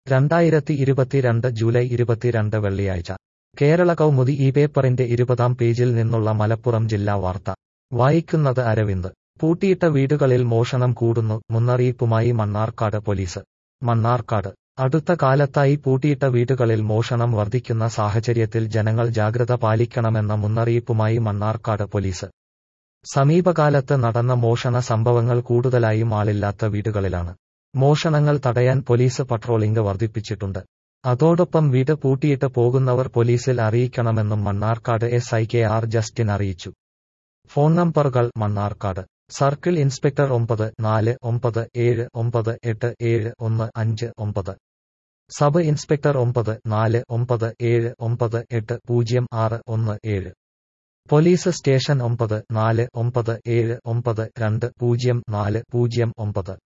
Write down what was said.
രണ്ടായിരത്തി ഇരുപത്തിരണ്ട് ജൂലൈ ഇരുപത്തിരണ്ട് വെള്ളിയാഴ്ച കേരള കൗമുദി ഈ പേപ്പറിന്റെ ഇരുപതാം പേജിൽ നിന്നുള്ള മലപ്പുറം ജില്ലാ വാർത്ത വായിക്കുന്നത് അരവിന്ദ് പൂട്ടിയിട്ട വീടുകളിൽ മോഷണം കൂടുന്നു മുന്നറിയിപ്പുമായി മണ്ണാർക്കാട് പോലീസ് മണ്ണാർക്കാട് അടുത്ത കാലത്തായി പൂട്ടിയിട്ട വീടുകളിൽ മോഷണം വർദ്ധിക്കുന്ന സാഹചര്യത്തിൽ ജനങ്ങൾ ജാഗ്രത പാലിക്കണമെന്ന മുന്നറിയിപ്പുമായി മണ്ണാർക്കാട് പോലീസ് സമീപകാലത്ത് നടന്ന മോഷണ സംഭവങ്ങൾ കൂടുതലായും ആളില്ലാത്ത വീടുകളിലാണ് മോഷണങ്ങൾ തടയാൻ പോലീസ് പട്രോളിംഗ് വർദ്ധിപ്പിച്ചിട്ടുണ്ട് അതോടൊപ്പം വീട് പൂട്ടിയിട്ട് പോകുന്നവർ പോലീസിൽ അറിയിക്കണമെന്നും Mannarkkad S I K R Justin അറിയിച്ചു ഫോൺ നമ്പറുകൾ മണ്ണാർക്കാട് സർക്കിൾ ഇൻസ്പെക്ടർ ഒമ്പത് നാല് ഒമ്പത് ഏഴ് ഒമ്പത് എട്ട് ഏഴ് ഒന്ന് അഞ്ച് ഒമ്പത് സബ് ഇൻസ്പെക്ടർ ഒമ്പത് നാല് ഒമ്പത് ഏഴ് ഒമ്പത് എട്ട് പൂജ്യം ആറ് ഒന്ന് ഏഴ് പോലീസ് സ്റ്റേഷൻ ഒമ്പത് നാല് ഒമ്പത് ഏഴ് ഒമ്പത് രണ്ട് പൂജ്യം നാല് പൂജ്യം ഒമ്പത്